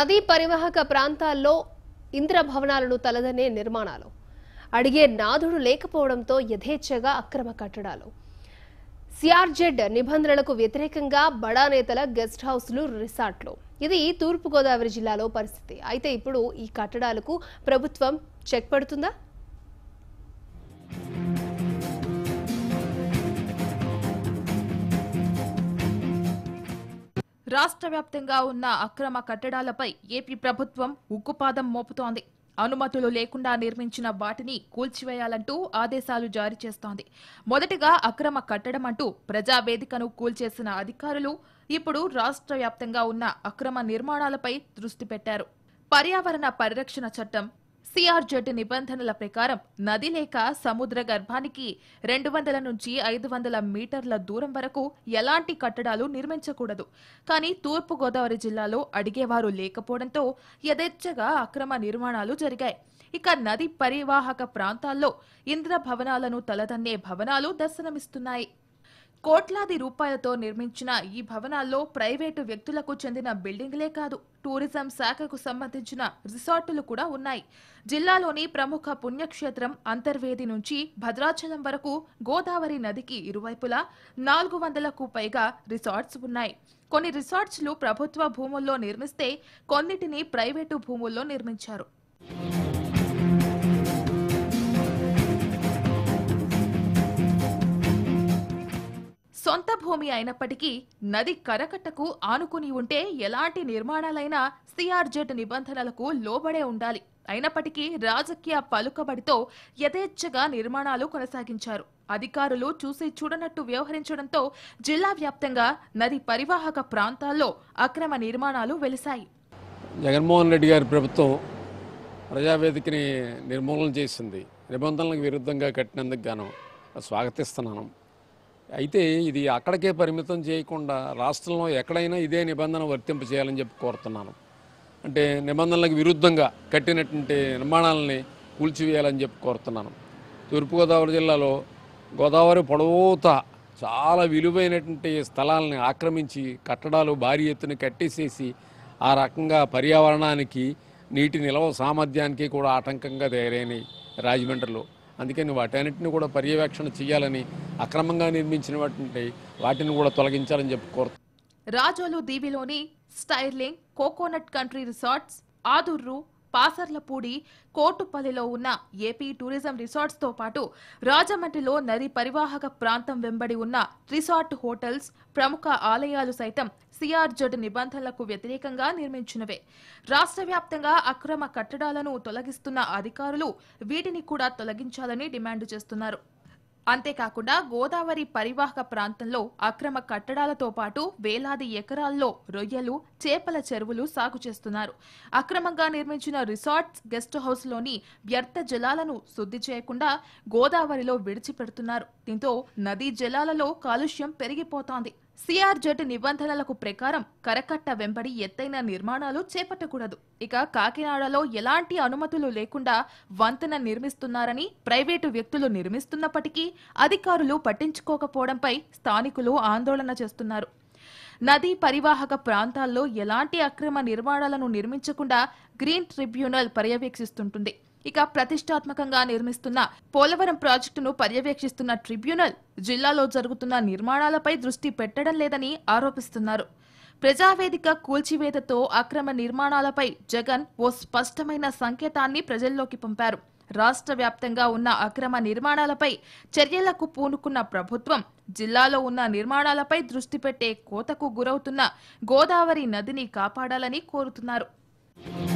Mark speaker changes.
Speaker 1: నదీ పరివాహక ప్రాంతాల్లో ఇంద్ర భవనాలను తలదనే నిర్మాణాలు అడిగే నాథుడు లేకపోవడంతో యథేచ్ఛగా అక్రమ కట్టడాలు సిఆర్జెడ్ నిబంధనలకు వ్యతిరేకంగా బడా నేతల గెస్ట్ హౌస్లు రిసార్ట్లు ఇది తూర్పుగోదావరి జిల్లాలో పరిస్థితి అయితే ఇప్పుడు ఈ కట్టడాలకు ప్రభుత్వం చెక్ పెడుతుందా
Speaker 2: రాష్ట్ర వ్యాప్తంగా ఉన్న అక్రమ కట్టడాలపై ఏపీ ప్రభుత్వం ఉక్కుపాదం మోపుతోంది అనుమతులు లేకుండా నిర్మించిన వాటిని కూల్చివేయాలంటూ ఆదేశాలు జారీ చేస్తోంది మొదటిగా అక్రమ కట్టడం అంటూ ప్రజావేదికను కూల్చేసిన అధికారులు ఇప్పుడు రాష్ట్ర వ్యాప్తంగా ఉన్న అక్రమ నిర్మాణాలపై దృష్టి పెట్టారు పర్యావరణ పరిరక్షణ చట్టం సిఆర్జెడ్ నిబంధనల ప్రకారం నది లేక సముద్ర గర్భానికి రెండు వందల నుంచి ఐదు వందల మీటర్ల దూరం వరకు ఎలాంటి కట్టడాలు నిర్మించకూడదు కానీ తూర్పు గోదావరి జిల్లాలో అడిగేవారు లేకపోవడంతో యథేచ్ఛగా అక్రమ నిర్మాణాలు జరిగాయి ఇక నది పరివాహక ప్రాంతాల్లో ఇంద్ర భవనాలను తలదన్నే భవనాలు దర్శనమిస్తున్నాయి కోట్లాది రూపాయలతో నిర్మించిన ఈ భవనాల్లో ప్రైవేటు వ్యక్తులకు చెందిన బిల్డింగ్లే కాదు టూరిజం శాఖకు సంబంధించిన రిసార్టులు కూడా ఉన్నాయి జిల్లాలోని ప్రముఖ పుణ్యక్షేత్రం అంతర్వేది నుంచి భద్రాచలం వరకు గోదావరి నదికి ఇరువైపులా నాలుగు వందలకు పైగా రిసార్ట్స్ ఉన్నాయి కొన్ని రిసార్ట్స్లు ప్రభుత్వ భూముల్లో నిర్మిస్తే కొన్నిటిని ప్రైవేటు భూముల్లో నిర్మించారు సొంత భూమి అయినప్పటికీ నది కరకట్టకు ఆనుకుని ఉంటే ఎలాంటి నిర్మాణాలైనా సిఆర్జెడ్ నిబంధనలకు లోబడే ఉండాలి అయినప్పటికీ రాజకీయ పలుకబడితో యథేచ్ఛగా నిర్మాణాలు కొనసాగించారు అధికారులు చూసి చూడనట్టు వ్యవహరించడంతో జిల్లా వ్యాప్తంగా నది పరివాహక ప్రాంతాల్లో అక్రమ నిర్మాణాలు వెలిశాయి
Speaker 3: జగన్మోహన్ రెడ్డి గారి ప్రభుత్వం ప్రజావేదికని నిర్మూలన చేసింది నిబంధనలకు విరుద్ధంగా కట్టినందుకు గాను స్వాగతిస్తున్నాను అయితే ఇది అక్కడికే పరిమితం చేయకుండా రాష్ట్రంలో ఎక్కడైనా ఇదే నిబంధన వర్తింప చేయాలని చెప్పి కోరుతున్నాను అంటే నిబంధనలకు విరుద్ధంగా కట్టినటువంటి నిర్మాణాలని కూల్చివేయాలని చెప్పి కోరుతున్నాను తూర్పుగోదావరి జిల్లాలో గోదావరి పొడవుత చాలా విలువైనటువంటి స్థలాలని ఆక్రమించి కట్టడాలు భారీ ఎత్తున కట్టేసేసి ఆ రకంగా పర్యావరణానికి నీటి నిల్వ సామర్థ్యానికి కూడా ఆటంకంగా తయారైనాయి రాజమండ్రిలో అందుకని వాటన్నిటిని కూడా పర్యవేక్షణ చేయాలని అక్రమంగా నిర్మించిన వాటిని వాటిని కూడా తొలగించాలని చెప్పి కోరుతున్నాను
Speaker 2: రాజోలు దీవిలోని sterling coconut country resorts Adurru Pasarlapudi కోటుపల్లిలో ఉన్న ఏపీ టూరిజం రిసార్ట్స్ తో పాటు రాజమండ్రిలో నది పరివాహక ప్రాంతం వెంబడి ఉన్న రిసార్ట్ హోటల్స్ ప్రముఖ ఆలయాలు సైతం సిఆర్జెడ్ నిబంధనలకు వ్యతిరేకంగా నిర్మించినవే రాష్ట్ర వ్యాప్తంగా అక్రమ కట్టడాలను తొలగిస్తున్న అధికారులు వీటిని కూడా తొలగించాలని డిమాండ్ చేస్తున్నారు అంతేకాకుండా గోదావరి పరివాహక ప్రాంతంలో అక్రమ కట్టడాలతో పాటు వేలాది ఎకరాల్లో రొయ్యలు చేపల చెరువులు సాగు చేస్తున్నారు అక్రమంగా నిర్మించిన రిసార్ట్స్ గెస్ట్ హౌస్లోని వ్యర్థ జలాలను శుద్ధి చేయకుండా గోదావరిలో విడిచిపెడుతున్నారు దీంతో నదీ జలాలలో కాలుష్యం పెరిగిపోతోంది సిఆర్జెడ్ నిబంధనలకు ప్రకారం కరకట్ట వెంబడి ఎత్తైన నిర్మాణాలు చేపట్టకూడదు ఇక కాకినాడలో ఎలాంటి అనుమతులు లేకుండా వంతెన నిర్మిస్తున్నారని ప్రైవేటు వ్యక్తులు నిర్మిస్తున్నప్పటికీ అధికారులు పట్టించుకోకపోవడంపై స్థానికులు ఆందోళన చేస్తున్నారు నదీ పరివాహక ప్రాంతాల్లో ఎలాంటి అక్రమ నిర్మాణాలను నిర్మించకుండా గ్రీన్ ట్రిబ్యునల్ పర్యవేక్షిస్తుంటుంది ఇక ప్రతిష్టాత్మకంగా నిర్మిస్తున్న పోలవరం ప్రాజెక్టును పర్యవేక్షిస్తున్న ట్రిబ్యునల్ జిల్లాలో జరుగుతున్న నిర్మాణాలపై దృష్టి పెట్టడం లేదని ఆరోపిస్తున్నారు ప్రజావేదిక కూల్చివేతతో అక్రమ నిర్మాణాలపై జగన్ ఓ స్పష్టమైన సంకేతాన్ని ప్రజల్లోకి పంపారు రాష్ట్ర వ్యాప్తంగా ఉన్న అక్రమ నిర్మాణాలపై చర్యలకు పూనుకున్న ప్రభుత్వం జిల్లాలో ఉన్న నిర్మాణాలపై దృష్టి పెట్టే కోతకు గురవుతున్న గోదావరి నదిని కాపాడాలని కోరుతున్నారు